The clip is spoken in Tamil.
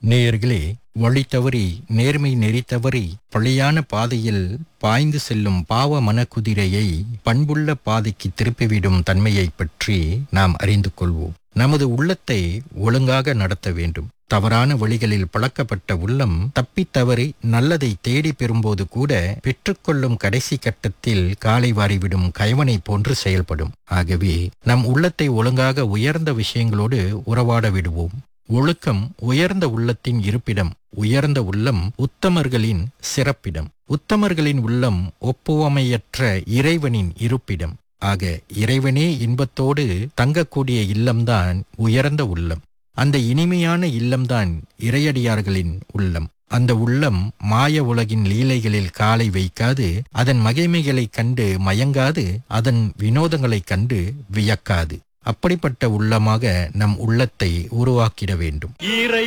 நேயர்களே வழி தவறி நேர்மை நெறி தவறி பழியான பாதையில் பாய்ந்து செல்லும் பாவ மனக்குதிரையை பண்புள்ள பாதைக்கு திருப்பிவிடும் தன்மையைப் பற்றி நாம் அறிந்து கொள்வோம் நமது உள்ளத்தை ஒழுங்காக நடத்த வேண்டும் தவறான வழிகளில் பழக்கப்பட்ட உள்ளம் தப்பித் தவறி நல்லதை தேடி பெறும்போது கூட பெற்றுக்கொள்ளும் கடைசி கட்டத்தில் காலை வாரிவிடும் கயவனை போன்று செயல்படும் ஆகவே நம் உள்ளத்தை ஒழுங்காக உயர்ந்த விஷயங்களோடு உறவாட விடுவோம் ஒழுக்கம் உயர்ந்த உள்ளத்தின் இருப்பிடம் உயர்ந்த உள்ளம் உத்தமர்களின் சிறப்பிடம் உத்தமர்களின் உள்ளம் ஒப்புவமையற்ற இறைவனின் இருப்பிடம் ஆக இறைவனே இன்பத்தோடு தங்கக்கூடிய இல்லம்தான் உயர்ந்த உள்ளம் அந்த இனிமையான இல்லம்தான் இறையடியார்களின் உள்ளம் அந்த உள்ளம் மாய உலகின் லீலைகளில் காலை வைக்காது அதன் மகிமைகளைக் கண்டு மயங்காது அதன் வினோதங்களைக் கண்டு வியக்காது அப்படிப்பட்ட உள்ளமாக நம் உள்ளத்தை உருவாக்கிட வேண்டும்